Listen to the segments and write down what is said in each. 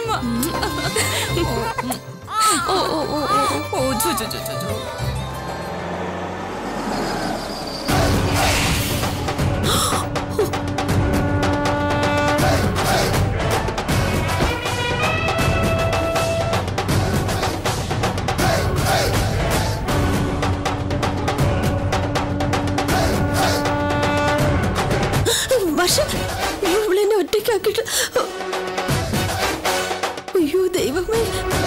ഓ ഓ ഓ ഓ ഓ ചു ചു ചു ചു ചു വർഷ ഇവളെന്നെ ഒറ്റയ്ക്കാക്കിട്ട് അയ്യോ ദൈവമേ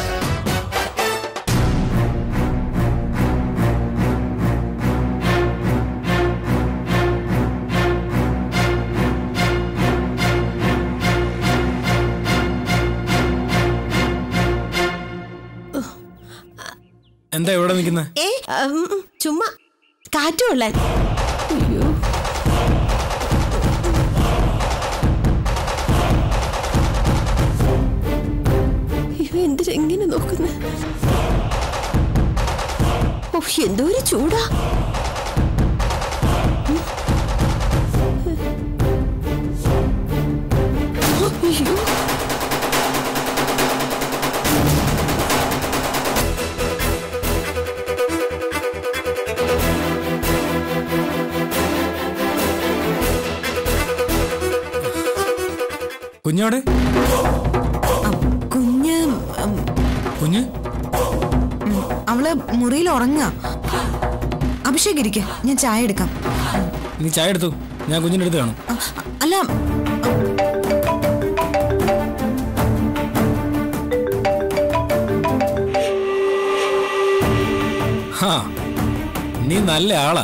എന്താ ഇവിടെ നിൽക്കുന്നത് ഏ ഉം, ചുമ്മാ കാറ്റുകൊള്ളാൻ അയ്യോ ഇവ എന്തിനെങ്ങനെ നോക്കുന്നത് ഓ എന്തോ ഒരു ചൂടാ ഉം. അയ്യോ കുഞ്ഞോടെ കുഞ്ഞ് ഉം, കുഞ്ഞ് അവള് മുറിയിൽ ഉറങ്ങുക അഭിഷേക് ഇരിക്കെ ഞാൻ ചായ എടുക്കാം നീ ചായ എടുത്തു ഞാൻ കുഞ്ഞിൻ്റെ അടുത്ത് കാണും അ, അല്ല ഹാ നീ നല്ല ആളാ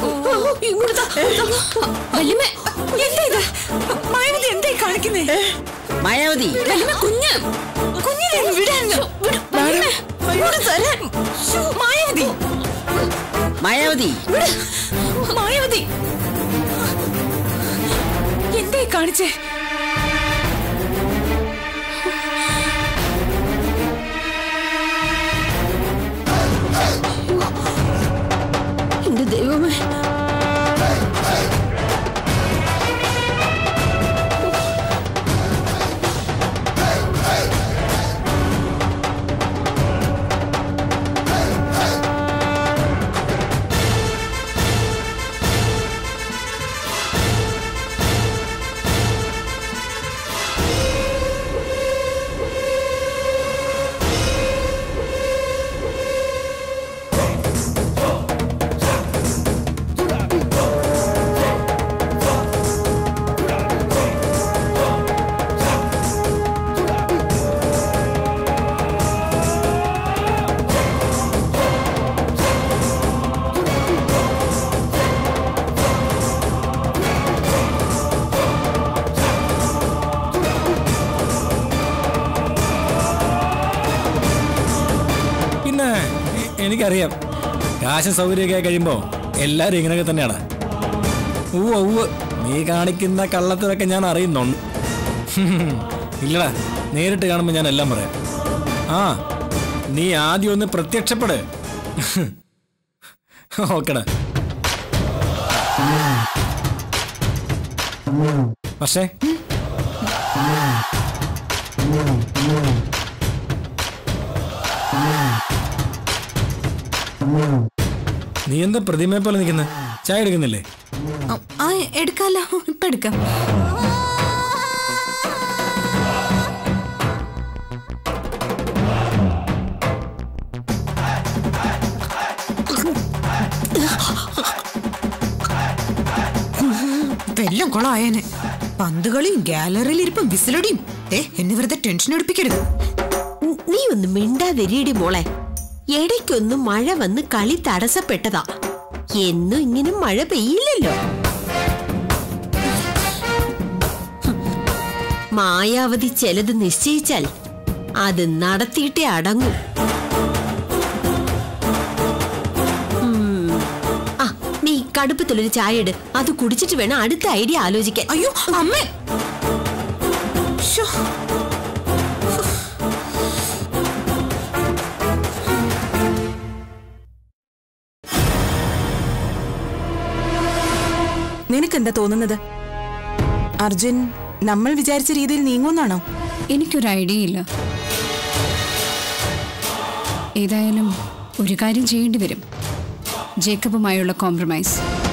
വല്യമ്മേ എന്താ ഇത് മായവതി എന്തായി കാണിക്കുന്നേ മായാവതി വല്യമ്മ കുഞ്ഞ് കുഞ്ഞിനെ ഒന്ന് വിടാൻ വിട്, വല്യമ്മേ. ഇവിടെ തരാൻ. ശ്ശോ, മായാവതി മായാവതി വിട്. മായാവതി എന്തായി കാണിച്ചേ എന്റെ ദൈവമേ പിന്നെ എ- എനിക്കറിയാം കാശ സൗകര്യമൊക്കെ കഴിയുമ്പോ എല്ലാരും ഇങ്ങനെയൊക്കെ തന്നെയാണ് ഉവ്വ ഉവ്വ് നീ കാണിക്കുന്ന കള്ളത്തിലൊക്കെ ഞാൻ അറിയുന്നുണ്ട് ഹും. ഇല്ലടാ നേരിട്ട് കാണുമ്പോൾ ഞാൻ എല്ലാം പറയാം ആ നീ ആദ്യം ഒന്ന് പ്രത്യക്ഷപ്പെട് ഓക്കെടാ പക്ഷേ നീ എന്താ പ്രതിമയെ പോലെ നിൽക്കുന്നത് ചായ എടുക്കുന്നില്ലേ ആ, ആ എടുക്കാലോ ഇപ്പൊ എടുക്കാം വെല്ലം കുളമായേനെ പന്തുകളിയും ഗാലറിയിൽ ഇരിപ്പും വിസിലടിയും ഏ എന്നെ വെറുതെ ടെൻഷൻ എടുപ്പിക്കരുത് ന- നീ ഒന്ന് മിണ്ടാതിരിയടി മോളെ ഇടയ്ക്കൊന്നും മഴ വന്ന് കളി തടസ്സപ്പെട്ടതാ എന്നും ഇങ്ങനെ മഴ പെയ്യില്ലല്ലോ ഹും. മായാവതി ചിലത് നിശ്ചയിച്ചാൽ അത് നടത്തിയിട്ടേ അടങ്ങൂ ഉം. ആ നീ കടുപ്പത്തിലൊരു ചായ ഇട് അത് കുടിച്ചിട്ട് വേണം അടുത്ത ഐഡിയ ആലോചിക്കാൻ അയ്യോ അമ്മേ ശ്ശോ. നിനക്കെന്താ തോന്നുന്നത് അർജുൻ നമ്മൾ വിചാരിച്ച രീതിയിൽ നീങ്ങുമെന്നാണോ എനിക്കൊരു ഐഡിയ ഇല്ല ഏതായാലും ഒരു കാര്യം ചെയ്യേണ്ടി വരും ജേക്കബുമായുള്ള കോംപ്രമൈസ്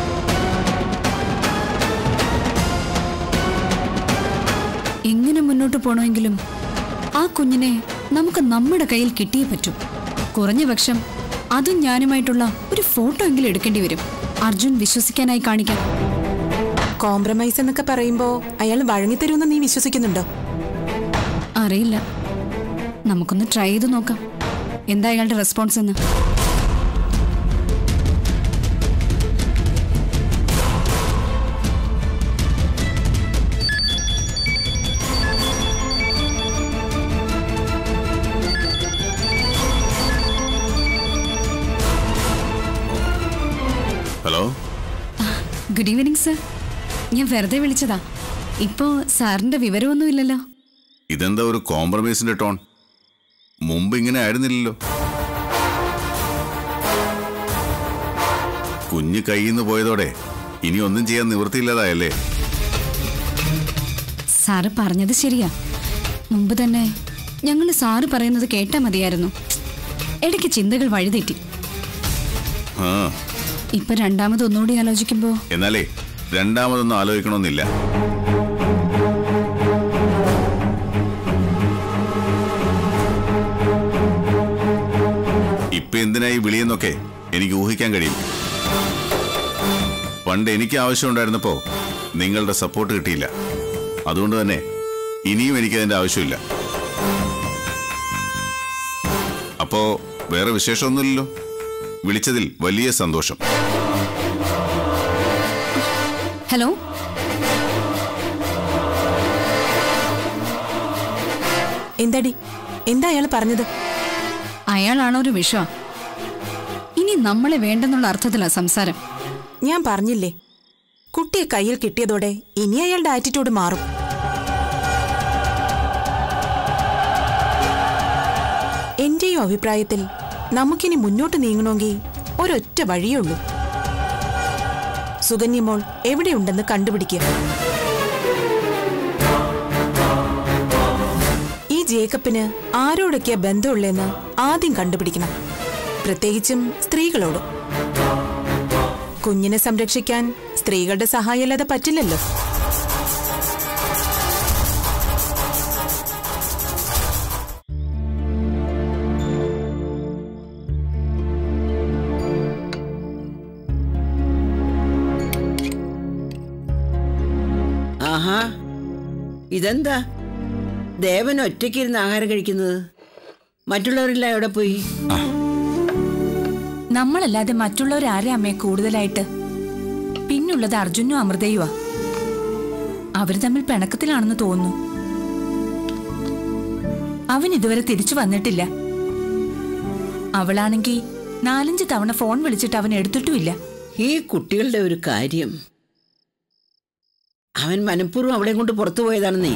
എങ്ങനെ മുന്നോട്ട് പോണമെങ്കിലും ആ കുഞ്ഞിനെ നമുക്ക് നമ്മുടെ കയ്യിൽ കിട്ടിയേ പറ്റൂ കുറഞ്ഞ പക്ഷം അതും ഞാനുമായിട്ടുള്ള ഒരു ഫോട്ടോ എങ്കിലും എടുക്കേണ്ടി വരും അർജുൻ വിശ്വസിക്കാനായി കാണിക്കാൻ കോംപ്രമൈസ് എന്നൊക്കെ പറയുമ്പോ അയാൾ വഴങ്ങിത്തരുമെന്ന് നീ വിശ്വസിക്കുന്നുണ്ടോ അറിയില്ല നമുക്കൊന്ന് ട്രൈ ചെയ്ത് നോക്കാം എന്താ അയാളുടെ റെസ്പോൺസ് എന്ന് ഹലോ ഗുഡ് ഈവനിങ് സർ ഞാൻ വെറുതെ വിളിച്ചതാ ഇപ്പോ സാറിന്റെ വിവരമൊന്നുമില്ലല്ലോ ഇതെന്താ ഒരു കോംപ്രമൈസിന്റെ ടോൺ മുമ്പ് ഇങ്ങനെ ആയിരുന്നില്ലല്ലോ കുഞ്ഞ് കയ്യിൽ നിന്ന് പോയതോടെ ഇനി ഒന്നും ചെയ്യാൻ നിവൃത്തിയില്ലാതായല്ലേ സാറ് പറഞ്ഞത് ശരിയാ മുമ്പ് തന്നെ ഞങ്ങൾ സാറ് പറയുന്നത് കേട്ടാ മതിയായിരുന്നു ഇടയ്ക്ക് ചിന്തകൾ വഴിതെറ്റി ആ ഇപ്പൊ രണ്ടാമത് ഒന്നുകൂടി ആലോചിക്കുമ്പോ എന്നാലേ രണ്ടാമതൊന്നും ആലോചിക്കണമെന്നില്ല ഇപ്പൊ എന്തിനായി വിളിയെന്നൊക്കെ എനിക്ക് ഊഹിക്കാൻ കഴിയും പണ്ട് എനിക്ക് ആവശ്യമുണ്ടായിരുന്നപ്പോ നിങ്ങളുടെ സപ്പോർട്ട് കിട്ടിയില്ല അതുകൊണ്ട് തന്നെ ഇനിയും എനിക്കതിന്റെ ആവശ്യമില്ല അപ്പോ വേറെ വിശേഷമൊന്നുമില്ലല്ലോ വിളിച്ചതിൽ വലിയ സന്തോഷം ഹലോ എന്താടി എന്താ അയാൾ പറഞ്ഞത് അയാളാണോ ഒരു വിഷ ഇനി നമ്മളെ വേണ്ടെന്നുള്ള അർത്ഥത്തിലാ സംസാരം ഞാൻ പറഞ്ഞില്ലേ കുട്ടിയെ കയ്യിൽ കിട്ടിയതോടെ ഇനി അയാളുടെ ആറ്റിറ്റ്യൂഡ് മാറും എന്റെയും അഭിപ്രായത്തിൽ നമുക്കിനി മുന്നോട്ട് നീങ്ങണമെങ്കിൽ ഒരൊറ്റ വഴിയേ ഉള്ളൂ സുകന്യമോൾ എവിടെയുണ്ടെന്ന് കണ്ടുപിടിക്കുക ഈ ജേക്കബിന് ആരോടൊക്കെയാ ബന്ധമുള്ളതെന്ന് ആദ്യം കണ്ടുപിടിക്കണം പ്രത്യേകിച്ചും സ്ത്രീകളോട് കുഞ്ഞിനെ സംരക്ഷിക്കാൻ സ്ത്രീകളുടെ സഹായമല്ലാതെ പറ്റില്ലല്ലോ ആഹാ ഇതെന്താ ദേവൻ ഒറ്റയ്ക്കിരുന്ന് ആഹാരം കഴിക്കുന്നത് മറ്റുള്ളവരെല്ലാം എവിടെ പോയി നമ്മളല്ലാതെ മറ്റുള്ളവരാരെ അമ്മയെ കൂടുതലായിട്ട് പിന്നുള്ളത് അർജുനും അമൃതയുമാ അവര് തമ്മിൽ പിണക്കത്തിലാണെന്ന് തോന്നുന്നു അവൻ ഇതുവരെ തിരിച്ചു വന്നിട്ടില്ല അവളാണെങ്കി നാലഞ്ച് തവണ ഫോൺ വിളിച്ചിട്ട് അവൻ എടുത്തിട്ടുമില്ല ഈ കുട്ടികളുടെ ഒരു കാര്യം അവൻ മനഃപൂർവ്വം അവളെ കൊണ്ട് പുറത്തു പോയതാണെന്നേ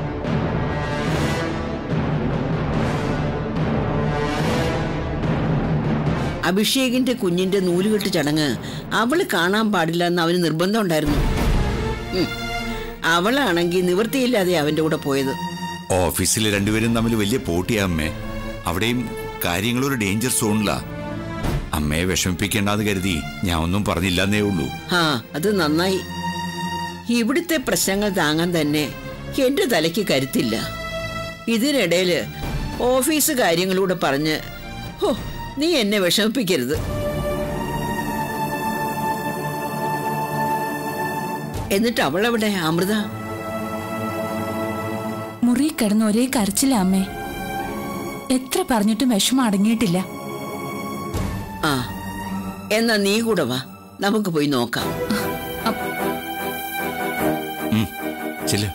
അഭിഷേകിന്റെ കുഞ്ഞിന്റെ നൂലുകെട്ട് ചടങ്ങ് അവള് കാണാൻ പാടില്ല എന്ന് അവന് നിർബന്ധം ഉണ്ടായിരുന്നു ഉം. അവളാണെങ്കിൽ നിവൃത്തിയില്ലാതെ അവന്റെ കൂടെ പോയത് ഓഫീസിൽ രണ്ടുപേരും തമ്മിൽ വലിയ പോട്ടിയാ അമ്മേ അവിടെയും കാര്യങ്ങളൊരു ഡേഞ്ചർ സോണിലാ അമ്മയെ വിഷമിപ്പിക്കേണ്ടെന്ന് കരുതി ഞാൻ ഒന്നും പറഞ്ഞില്ലെന്നേ ഉള്ളൂ ആ അത് നന്നായി ഇവിടുത്തെ പ്രശ്നങ്ങൾ താങ്ങാൻ തന്നെ എന്റെ തലയ്ക്ക് കരുത്തില്ല ഇതിനിടയില് ഓഫീസ് കാര്യങ്ങളൂടെ പറഞ്ഞ് ഹോ നീ എന്നെ വിഷമിപ്പിക്കരുത് എന്നിട്ട് അവളെവിടെ അമൃത മുറി കിടന്ന് ഒരേ കരച്ചില്ല അമ്മേ എത്ര പറഞ്ഞിട്ടും വിഷമം അടങ്ങിയിട്ടില്ല ആ എന്നാ നീ കൂടെ വാ നമുക്ക് പോയി നോക്കാം ചെല്ലു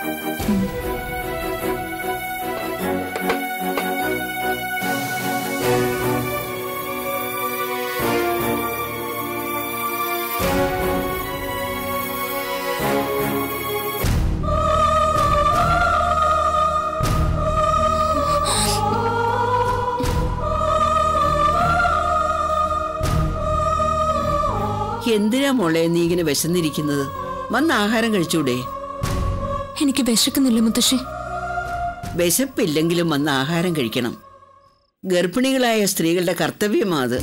എന്തിനാ മോളെ നീ ഇങ്ങനെ വിശന്നിരിക്കുന്നത് വന്ന് ആഹാരം കഴിച്ചൂടെ എനിക്ക് വിശക്കുന്നില്ല മുത്തശ്ശി വിശപ്പില്ലെങ്കിലും വന്ന് ആഹാരം കഴിക്കണം ഗർഭിണികളായ സ്ത്രീകളുടെ കർത്തവ്യമാ അത്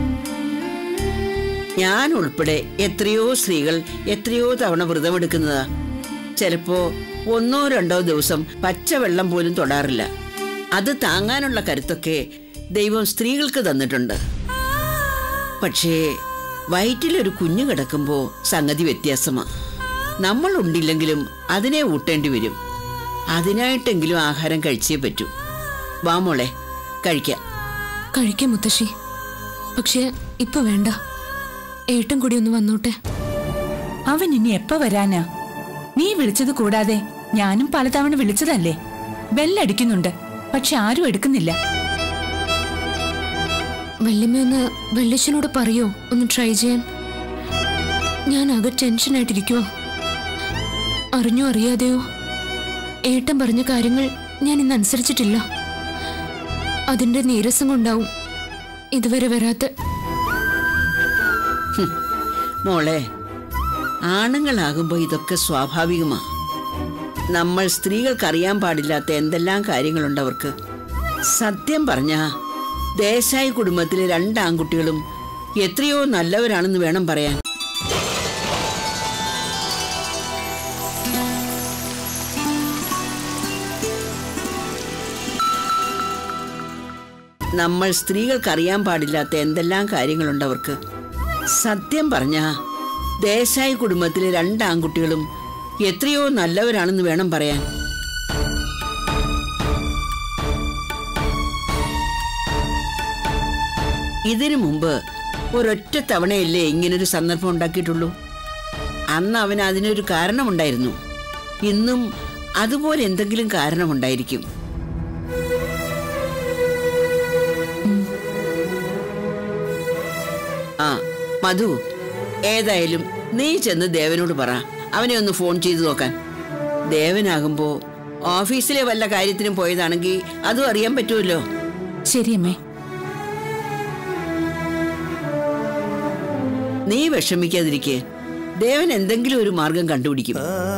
ഞാൻ ഉൾപ്പെടെ എത്രയോ സ്ത്രീകൾ എത്രയോ തവണ വ്രതമെടുക്കുന്നതാ ചിലപ്പോ ഒന്നോ രണ്ടോ ദിവസം പച്ചവെള്ളം പോലും തൊടാറില്ല അത് താങ്ങാനുള്ള കരുത്തൊക്കെ ദൈവം സ്ത്രീകൾക്ക് തന്നിട്ടുണ്ട് പക്ഷേ വയറ്റിലൊരു കുഞ്ഞു കിടക്കുമ്പോ സംഗതി വ്യത്യാസമാ നമ്മൾ ഉണ്ടില്ലെങ്കിലും അതിനെ ഊട്ടേണ്ടി വരും അതിനായിട്ടെങ്കിലും ആഹാരം കഴിച്ചേ പറ്റൂ വാ മോളെ കഴിക്കാം കഴിക്കാം മുത്തശ്ശി പക്ഷേ ഇപ്പൊ വേണ്ട ഏട്ടൻ കൂടി ഒന്ന് വന്നോട്ടെ അവൻ ഇനി എപ്പ വരാനാ നീ വിളിച്ചത് കൂടാതെ ഞാനും പലതവണ വിളിച്ചതല്ലേ ബെല്ലടിക്കുന്നുണ്ട് പക്ഷെ ആരും എടുക്കുന്നില്ല വല്യമ്മ ഒന്ന് വല്യച്ഛനോട് പറയോ ഒന്ന് ട്രൈ ചെയ്യാൻ ഞാൻ ആകെ ടെൻഷനായിട്ടിരിക്കുവോ അറിഞ്ഞോ അറിയാതെയോ ഏട്ടൻ പറഞ്ഞ കാര്യങ്ങൾ ഞാൻ ഇന്ന് അനുസരിച്ചിട്ടില്ല അതിന്റെ നീരസം കൊണ്ടാവും ഇതുവരെ വരാത്ത മോളെ ആണുങ്ങളാകുമ്പോൾ ഇതൊക്കെ സ്വാഭാവികമാ നമ്മൾ സ്ത്രീകൾക്ക് അറിയാൻ പാടില്ലാത്ത എന്തെല്ലാം കാര്യങ്ങളുണ്ട് അവർക്ക് സത്യം പറഞ്ഞ ദേശായി കുടുംബത്തിലെ രണ്ട് ആൺകുട്ടികളും എത്രയോ നല്ലവരാണെന്ന് വേണം പറയാൻ നമ്മൾ സ്ത്രീകൾക്ക് അറിയാൻ പാടില്ലാത്ത എന്തെല്ലാം കാര്യങ്ങളുണ്ട് അവർക്ക് സത്യം പറഞ്ഞ ദേശായി കുടുംബത്തിലെ രണ്ട് ആൺകുട്ടികളും എത്രയോ നല്ലവരാണെന്ന് വേണം പറയാൻ ഇതിനു മുമ്പ് ഒരൊറ്റ തവണയല്ലേ ഇങ്ങനൊരു സന്ദർഭം ഉണ്ടാക്കിയിട്ടുള്ളൂ അന്ന് അവന് അതിനൊരു കാരണമുണ്ടായിരുന്നു ഇന്നും അതുപോലെ എന്തെങ്കിലും കാരണമുണ്ടായിരിക്കും ആ മധു ഏതായാലും നീ ചെന്ന് ദേവനോട് പറ അവനെ ഒന്ന് ഫോൺ ചെയ്തു നോക്കാൻ ദേവനാകുമ്പോ ഓഫീസിലെ വല്ല കാര്യത്തിനും പോയതാണെങ്കിൽ അതും അറിയാൻ പറ്റുമല്ലോ ശരിയമ്മേ നീ വിഷമിക്കാതിരിക്കെ ദേവൻ എന്തെങ്കിലും ഒരു മാർഗം കണ്ടുപിടിക്കും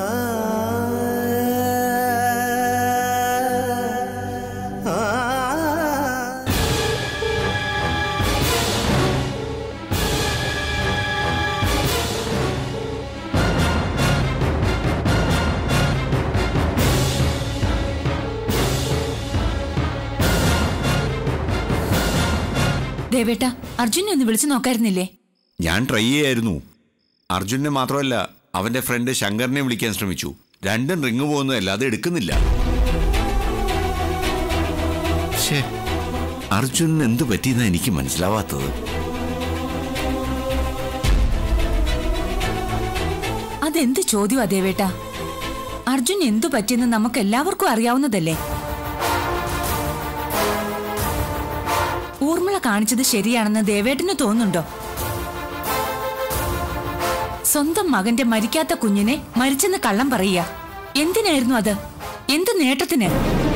ദേവേട്ട അർജുനെ ഒന്ന് വിളിച്ചു നോക്കായിരുന്നില്ലേ ഞാൻ ട്രൈ ചെയ്യായിരുന്നു അർജുനെ മാത്രമല്ല അവന്റെ ഫ്രണ്ട് ശങ്കറിനെ വിളിക്കാൻ ശ്രമിച്ചു രണ്ടും റിങ് പോകുന്നതല്ല അത് എടുക്കുന്നില്ല ശ്ശേ, അർജുനന് എന്ത് പറ്റിയെന്നാ എനിക്ക് മനസ്സിലാവാത്തത് അതെന്ത് ചോദ്യമാ ദേവേട്ട അർജുൻ എന്തു പറ്റിയെന്ന് നമുക്ക് എല്ലാവർക്കും അറിയാവുന്നതല്ലേ ഊർമിള കാണിച്ചത് ശരിയാണെന്ന് ദേവേട്ടന് തോന്നുന്നുണ്ടോ സ്വന്തം മകന്റെ മരിക്കാത്ത കുഞ്ഞിനെ മരിച്ചെന്ന് കള്ളം പറയുക എന്തിനായിരുന്നു അത് എന്ത് നേട്ടത്തിന്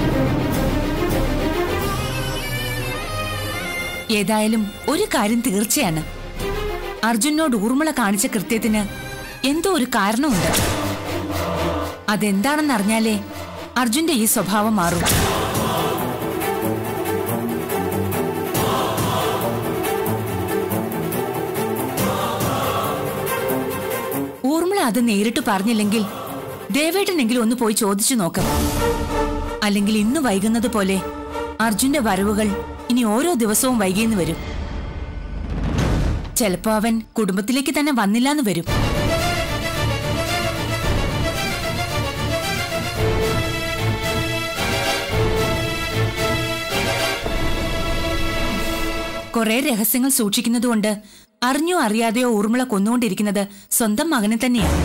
ഏതായാലും ഒരു കാര്യം തീർച്ചയാണ് അർജുനോട് ഊർമിള കാണിച്ച കൃത്യത്തിന് എന്തോ ഒരു കാരണമുണ്ട് അതെന്താണെന്ന് അറിഞ്ഞാലേ അർജുന്റെ ഈ സ്വഭാവം മാറും ഊർമിള അത് നേരിട്ട് പറഞ്ഞില്ലെങ്കിൽ ദേവേട്ടനെങ്കിലും ഒന്ന് പോയി ചോദിച്ചു നോക്കാം അല്ലെങ്കിൽ ഇന്ന് വൈകുന്നത് പോലെ അർജുന്റെ വരവുകൾ ഇനി ഓരോ ദിവസവും വൈകിയെന്ന് വരും ചിലപ്പോ അവൻ കുടുംബത്തിലേക്ക് തന്നെ വന്നില്ലാന്ന് വരും കുറെ രഹസ്യങ്ങൾ സൂക്ഷിക്കുന്നതുകൊണ്ട് അറിഞ്ഞോ അറിയാതെയോ ഊർമിള കൊന്നുകൊണ്ടിരിക്കുന്നത് സ്വന്തം മകനെ തന്നെയാണ്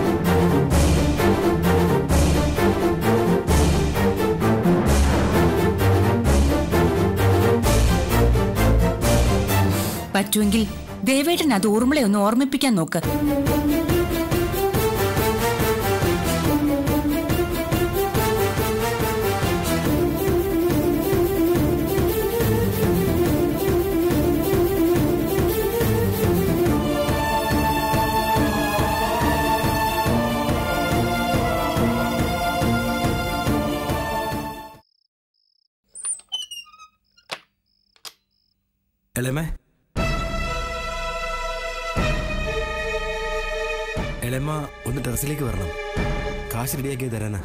പറ്റുമെങ്കിൽ ദേവേട്ടൻ അത് ഊർമിളയെ ഒന്ന് ഓർമ്മിപ്പിക്കാൻ നോക്ക് എളമേ എളമ ഒന്ന് ടെറസിലേക്ക് വരണം കാശ് റെഡിയാക്കി തരാനാ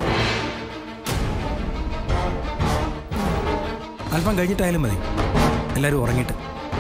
അല്പം കഴിഞ്ഞിട്ടായാലും മതി എല്ലാവരും ഉറങ്ങിയിട്ട്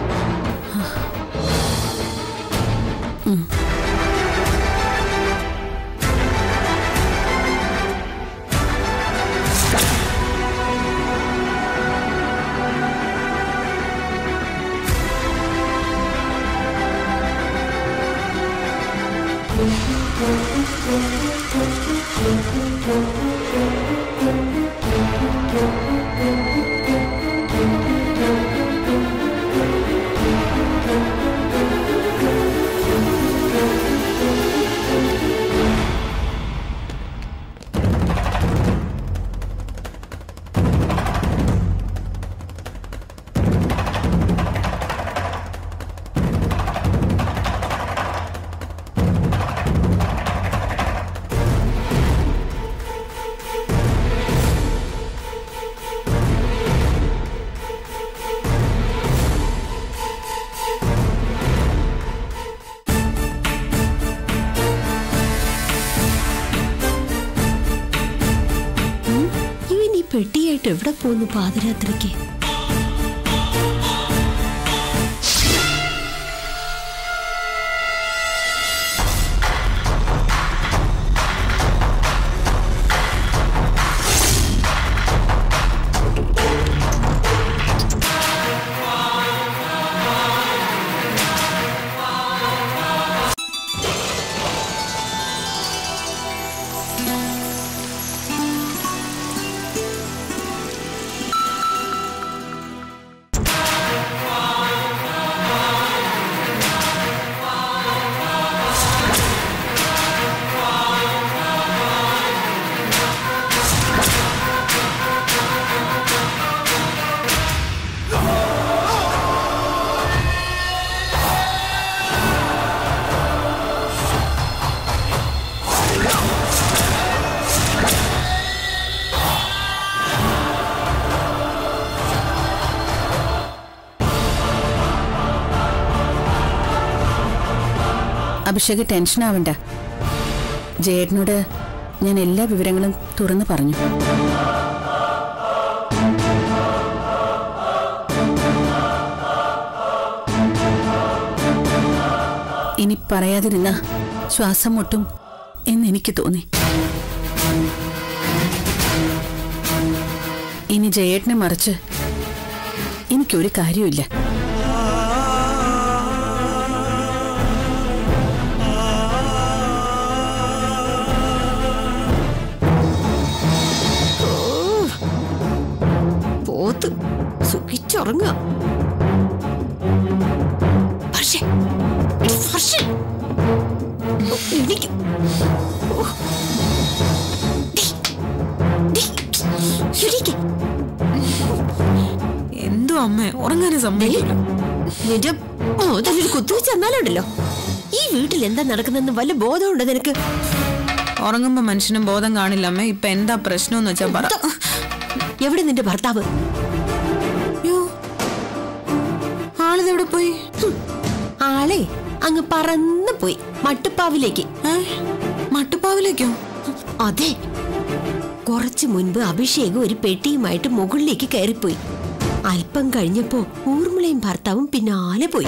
ഇവൻ ഈ പെട്ടിയായിട്ട് എവിടെ പോന്നു പാതിരാത്രിക്ക് അഭിഷേക് ടെൻഷൻ ആവണ്ട ജയേട്ടനോട് ഞാൻ എല്ലാ വിവരങ്ങളും തുറന്നു പറഞ്ഞു ഇനി പറയാതിരുന്ന ശ്വാസം മുട്ടും എന്നെനിക്ക് തോന്നി ഇനി ജയേട്ടനെ മറിച്ച് എനിക്കൊരു കാര്യമില്ല പോത്ത് സുഖിച്ചുറങ്ങുക പക്ഷേ പക്ഷേ എനിക്ക് ഓ. ഡി, ഡി, എണീക്ക്. എന്തോ അമ്മ ഉറങ്ങാനും സമ്മതിക്കില്ല നിന്റെ മോതലൊരു കുത്തുവെച്ച് തന്നാലുണ്ടല്ലോ ഈ വീട്ടിൽ എന്താ നടക്കുന്നെന്ന് വല്ല ബോധമുണ്ടോ നിനക്ക് ഉറങ്ങുമ്പോ മനുഷ്യനും ബോധം കാണില്ല അമ്മ ഇപ്പൊ എന്താ പ്രശ്നം എന്ന് വെച്ചാ പറ എവിടെ നിന്റെ ഭർത്താവ് യ്യോ, ആളിതെവിടെ പോയി ഹും, ആളെ അങ്ങ് പറന്നു പോയി മട്ടുപ്പാവിലേക്ക് ഏ? മട്ടുപ്പാവിലേക്കോ അതെ കുറച്ചു മുൻപ് അഭിഷേക് ഒരു പെട്ടിയുമായിട്ട് മുകളിലേക്ക് കയറിപ്പോയി അല്പം കഴിഞ്ഞപ്പോ ഊർമിളയും ഭർത്താവും പിന്നാലെ പോയി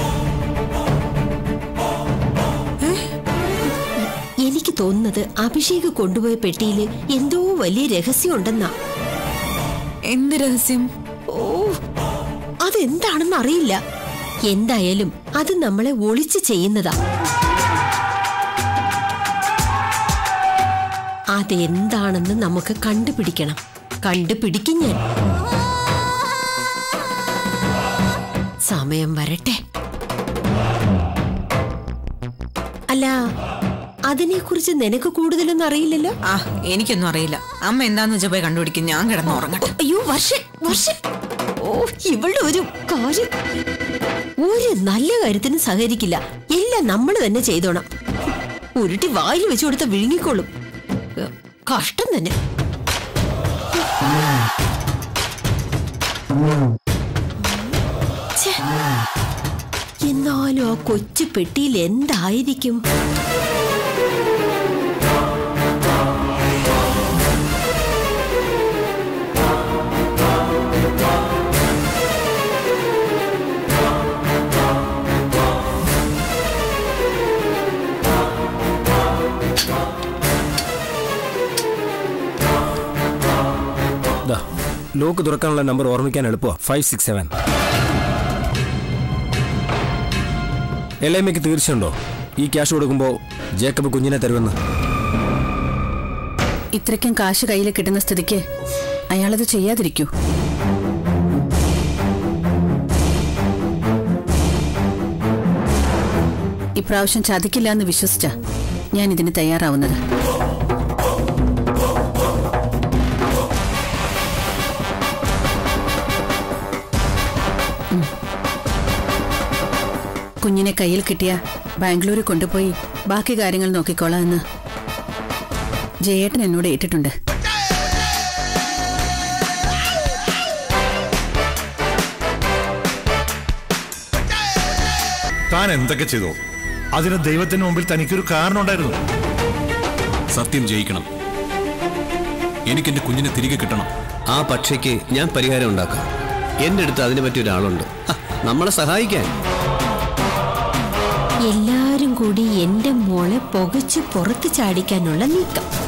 എനിക്ക് തോന്നുന്നത് അഭിഷേക് കൊണ്ടുപോയ പെട്ടിയിൽ എന്തോ വലിയ രഹസ്യം ഉണ്ടെന്നാ എന്ത് രഹസ്യം ഓ അതെന്താണെന്ന് അറിയില്ല എന്തായാലും അത് നമ്മളെ ഒളിച്ചു ചെയ്യുന്നതാ അതെന്താണെന്ന് നമുക്ക് കണ്ടുപിടിക്കണം കണ്ടുപിടിക്കും ഞാൻ സമയം വരട്ടെ അല്ല അതിനെക്കുറിച്ച് നിനക്ക് കൂടുതലൊന്നും അറിയില്ലല്ലോ ആ എനിക്കൊന്നും അറിയില്ല അമ്മ എന്താന്ന് വെച്ചാ പോയി കണ്ടുപിടിക്കും ഞാൻ കിടന്ന് ഉറങ്ങട്ടെ അയ്യോ വർഷ വർഷ ഓ ഇവളുടെ ഒരു കാര്യം ഒരു നല്ല കാര്യത്തിന് സഹകരിക്കില്ല എല്ലാം നമ്മൾ തന്നെ ചെയ്തോണം ഉരുട്ടി വായിൽ വെച്ചു കൊടുത്ത വിഴുങ്ങിക്കോളും ഏ, കഷ്ടം തന്നെ ഛെ, എന്നാലും ആ കൊച്ചു പെട്ടിയിൽ എന്തായിരിക്കും ദാ ലോക്ക് തുറക്കാനുള്ള നമ്പർ ഓർമ്മിക്കാൻ എളുപ്പമാണ് ഫൈവ് സിക്സ് സെവൻ എൽഎമ്മയ്ക്ക് തീർച്ചയുണ്ടോ ഈ ക്യാഷ് കൊടുക്കുമ്പോൾ ജേക്കബ് കുഞ്ഞിനെ തരുമെന്ന് ഇത്രയ്ക്കും കാശ് കയ്യിൽ കിട്ടുന്ന സ്ഥിതിക്ക് അയാളത് ചെയ്യാതിരിക്കൂ ഇപ്രാവശ്യം ചതിക്കില്ല എന്ന് വിശ്വസിച്ച ഞാൻ ഇതിന് തയ്യാറാവുന്നത് ഉം. കുഞ്ഞിനെ കയ്യിൽ കിട്ടിയ ബാംഗ്ലൂരിൽ കൊണ്ടുപോയി ബാക്കി കാര്യങ്ങൾ നോക്കിക്കോളാം എന്ന് ജയേട്ടൻ എന്നോട് ഏറ്റിട്ടുണ്ട് താൻ എന്തൊക്കെ ചെയ്തോ അതിന് ദൈവത്തിന് മുമ്പിൽ തനിക്കൊരു കാരണം ഉണ്ടായിരുന്നു സത്യം ജയിക്കണം എനിക്ക് എന്റെ കുഞ്ഞിനെ തിരികെ കിട്ടണം ആ പക്ഷയ്ക്ക് ഞാൻ പരിഹാരം ഉണ്ടാക്കാം എന്റെ അടുത്ത് അതിനെ പറ്റിയ ഒരാളുണ്ട് ഹ, നമ്മളെ സഹായിക്കാൻ എല്ലാരും കൂടി എന്റെ മോളെ പുകച്ച് പുറത്ത് ചാടിക്കാനുള്ള നീക്കം